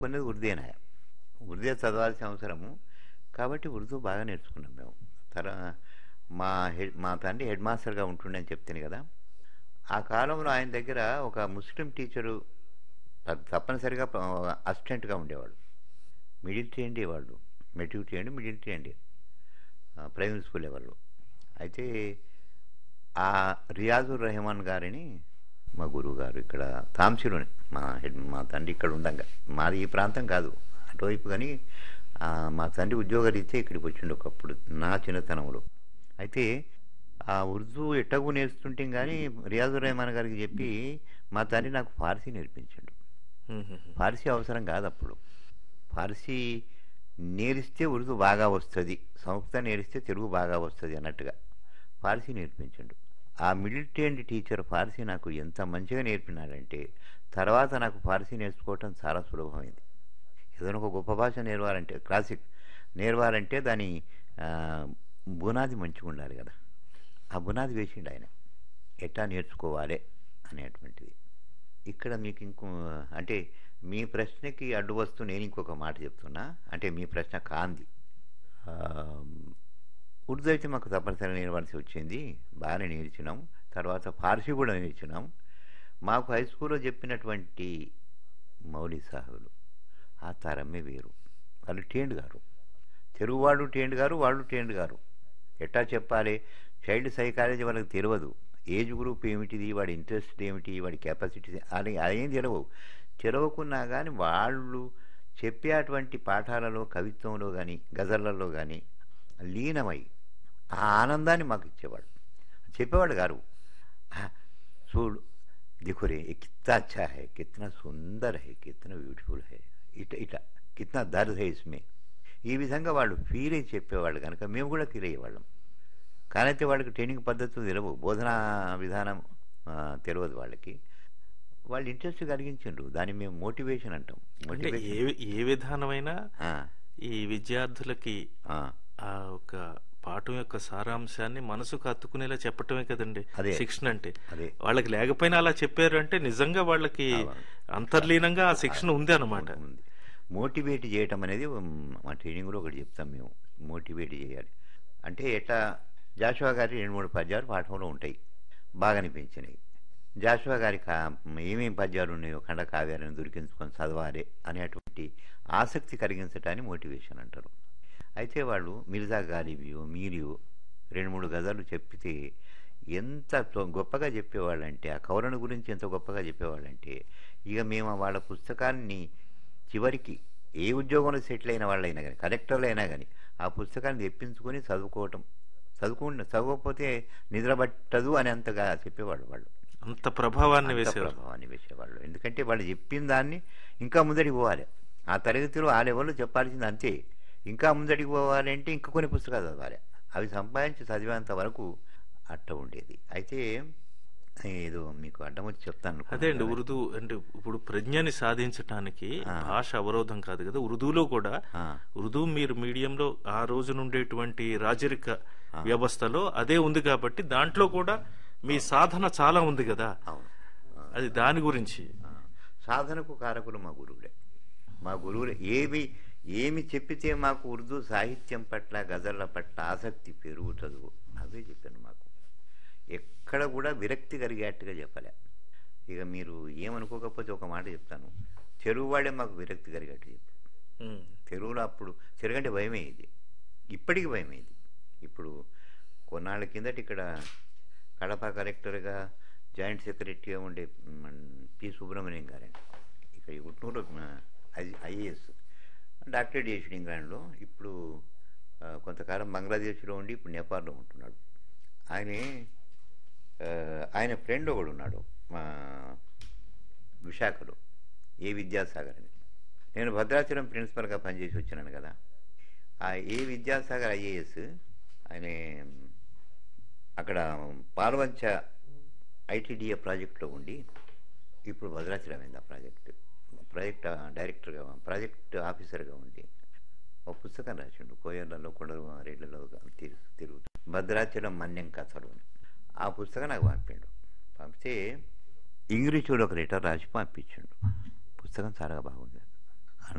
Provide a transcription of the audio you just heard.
కొన్నది ఉర్దేనా ఉర్దే చదవాల్సిన అవసరము కాబట్టి ఉర్దూ బాగా నేర్చుకున్నాం మేము తర మా హెడ్ మా తండ్రి హెడ్ మాస్టర్గా ఉంటుండే అని చెప్తాను కదా ఆ కాలంలో ఆయన దగ్గర ఒక ముస్లిం టీచరు తప్ప- తప్పనిసరిగా అసిస్టెంట్గా ఉండేవాడు మిడిల్ ట్రైండ్ వాళ్ళు matric trained middle trained primary school వాళ్ళు అయితే ఆ రియాజుర్ రెహమాన్ గారిని మా గురువు గారు ఇక్కడ తాంసీలోని మా హెడ్ మా తండ్రి ఇక్కడ ఉండంగా మాది ఈ ప్రాంతం కాదు అటువైపు కానీ ఆ, మా తండ్రి ఉద్యోగరీత్యా ఇక్కడికి వచ్చిండు ఒకప్పుడు నా చిన్నతనంలో అయితే ఆ ఉర్దూ ఎట్టగు నేర్చుతుంటే కానీ రియాజుర్ రెహమాన్ గారికి చెప్పి మా తండ్రి నాకు ఫార్సీ నేర్పించాడు ఫార్సీ అవసరం కాదు అప్పుడు ఫార్సీ నేరిస్తే ఉర్దూ బాగా వస్తుంది సంస్కృతం నేరిస్తే తెలుగు బాగా వస్తుంది అన్నట్టుగా ఫార్సీ నేర్పించండు ఆ మిడిల్ ట్రైన్డ్ టీచర్ ఫార్సీ నాకు ఎంత మంచిగా నేర్పినాడంటే తర్వాత నాకు ఫార్సీ నేర్చుకోవటం చాలా సులభమైంది ఏదైనా ఒక గొప్ప భాష నేర్వాలంటే క్లాసిక్ నేర్వాలంటే దాని ఆ, బునాది మంచిగా ఉండాలి కదా ఆ బునాది వేసిండు ఆయన ఎట్లా నేర్చుకోవాలి అనేటువంటిది ఇక్కడ మీకు ఇంకో అంటే మీ ప్రశ్నకి అడ్డు వస్తూ నేను ఇంకొక మాట చెప్తున్నా అంటే మీ ప్రశ్న కాంది ఆ, ఉర్దూ అయితే మాకు తప్పనిసరిగా నేర్వాల్సి వచ్చింది బాగానే నేర్చినాం తర్వాత ఫార్సీ కూడా నేర్చినాం మాకు హై స్కూల్లో చెప్పినటువంటి మౌలి సాహులు ఆ తరమే వేరు వాళ్ళు టేండ్ గారు తెలుగువాడు టేండ్ గారు వాళ్ళు టేండ్ గారు ఎట్టా చెప్పాలి చైల్డ్ సైకాలజీ వాళ్ళకి తెలియదు ఏజ్ గ్రూప్ ఏమిటిది వాడి ఇంట్రెస్ట్ ఏమిటి వాడి కెపాసిటీ అని అదేం తెలియవు తెలియకున్నా కానీ వాళ్ళు చెప్పేటువంటి పాఠాలలో కవిత్వంలో కానీ గజళ్ళలో కానీ లీనమై ఆ ఆనందాన్ని మాకు ఇచ్చేవాడు చెప్పేవాడు గారు "ఆ, చూడు देखो रे ये कितना अच्छा है कितना सुंदर है कितना బ్యూటిఫుల్ है ఇట ఇట కిतना దర్ద్ है इसमें ఈ విధంగా వాళ్ళు ఫీల్ అయి చెప్పేవాళ్ళు కనుక మేము కూడా ఫీల్ అయ్యేవాళ్ళం కానైతే వాళ్ళకి ట్రైనింగ్ పద్ధతులు తెలియవు బోధనా విధానం ఆ, తెలియదు వాళ్ళకి వాళ్ళు ఇంట్రెస్ట్ కలిగించిండ్రు దాన్ని మేము మోటివేషన్ అంటాం అంటే మోటివేషన్ ఏ ఏ విధానమైనా ఆ, ఈ విద్యార్థులకి ఆ, ఆ ఒక పాఠం యొక్క సారాంశాన్ని మనసుకు హత్తుకునేలా చెప్పటమే కదండి అదే. శిక్షణ అంటే అదే వాళ్ళకి లేకపోయినా అలా చెప్పారు అంటే నిజంగా వాళ్ళకి అవును. అంతర్లీనంగా ఆ శిక్షణ ఉంది అన్నమాట ఉంది మోటివేట్ చేయటం అనేది ఉమ్, మా ట్రైనింగ్లో ఒకటి చెప్తాం మేము మోటివేట్ చేయాలి అంటే ఎట్లా జాషువా గారి రెండు మూడు పద్యాలు పాఠంలో ఉంటాయి బాగా అనిపించినాయి జాషువా గారి కా ఏమేమి పద్యాలు ఉన్నాయో ఖండ కావ్యాలను దొరికించుకొని చదవాలి అనేటువంటి ఆసక్తి కలిగించటాన్ని మోటివేషన్ అంటారు అయితే వాళ్ళు మిర్జా గాలిబియో మీరియో రెండు మూడు గజాలు చెప్పితే ఎంత తొ- గొప్పగా చెప్పేవాళ్ళంటే ఆ కౌరణ గురించి ఎంత గొప్పగా చెప్పేవాళ్ళంటే ఇక మేము వాళ్ళ పుస్తకాన్ని చివరికి ఏ ఉద్యోగంలో సెటిల్ అయిన వాళ్ళైనా కానీ కలెక్టర్లు అయినా కానీ ఆ పుస్తకాన్ని తెప్పించుకొని చదువుకోవటం చదువుకుంటే చదవకపోతే నిద్ర పట్టదు అని అంతగా చెప్పేవాళ్ళు వాళ్ళు అంత ప్రభావాన్ని అంత వేసేవారు ప్రభావాన్ని వేసేవాళ్ళు ఎందుకంటే వాళ్ళు చెప్పిన దాన్ని ఇంకా ముందడికి పోవాలి ఆ తరగతిలో ఆ లెవెల్లో చెప్పాల్సింది అంతే ఇంకా ముందడికి పోవాలంటే ఇంకా కొన్ని పుస్తకాలు చదవాలి అవి సంపాదించి చదివేంత వరకు అట్ట ఉండేది అయితే ఏదో మీకు అడ్డం వచ్చి చెప్తాను అదే అండి ఉర్దూ అంటే ఇప్పుడు ప్రజ్ఞని సాధించటానికి ఆ. భాష అవరోధం కాదు కదా ఉర్దూలో కూడా ఆ, ఉర్దూ మీరు మీడియంలో ఆ రోజు నుండేటువంటి రాజరిక వ్యవస్థలో అదే ఉంది కాబట్టి దాంట్లో కూడా మీ సాధన చాలా ఉంది కదా అవును ఆ. అది దాని గురించి ఆ, సాధనకు కారకులు మా గురువులే మా గురువులే ఏమి ఏమి చెప్పితే మాకు ఉర్దూ సాహిత్యం పట్ల గజళ్ళ పట్ల ఆసక్తి పెరుగుతుందో అవే చెప్పాను మాకు ఎక్కడ కూడా విరక్తి కలిగేట్టుగా చెప్పలే ఇక మీరు ఏమనుకోకపోతే ఒక మాట చెప్తాను తెలుగు వాడే మాకు విరక్తి కలిగేట్టు చెప్పారు ఉమ్. తెలుగులో అప్పుడు చెరగంటే భయమే ఇది ఇప్పటికి భయమే ఇది ఇప్పుడు కొన్నాళ్ళ కిందట ఇక్కడ కడప కలెక్టర్గా జాయింట్ సెక్రటరీగా ఉండే మ్, పి సుబ్రహ్మణ్యం గారండి ఇక్కడ ఈ గుట్నూరు ఐఏఎస్ డాక్టరేట్ చేసాడు ఇంగ్లాండ్లో ఇప్పుడు ఆ, కొంతకాలం బంగ్లాదేశ్లో ఉండి ఇప్పుడు నేపాల్లో ఉంటున్నాడు ఆయనే ఆ, ఆయన ఫ్రెండ్ ఒకడు ఉన్నాడు మా విశాఖలో ఏ విద్యాసాగర్ అని నేను భద్రాచలం ప్రిన్సిపల్గా పనిచేసి వచ్చినాను కదా ఆ ఏ విద్యాసాగర్ ఐఏఎస్ ఆయన అక్కడ పాల్వంచ ఐటీడీఏ ప్రాజెక్టులో ఉండి ఇప్పుడు భద్రాచలం అయింది ఆ ప్రాజెక్ట్ ప్రాజెక్ట్ డైరెక్టర్గా ప్రాజెక్ట్ ఆఫీసర్గా ఉండి ఒక పుస్తకం రాసిండు కోయర్లలో కొండలు రేట్లలో తిరు తిరుగుతూ భద్రాచలం మన్యం కథలు అని ఆ పుస్తకం నాకు పంపిండు పంపితే ఇంగ్లీషులో ఒక లెటర్ రాసి పంపించిండు పుస్తకం చాలా బాగుంది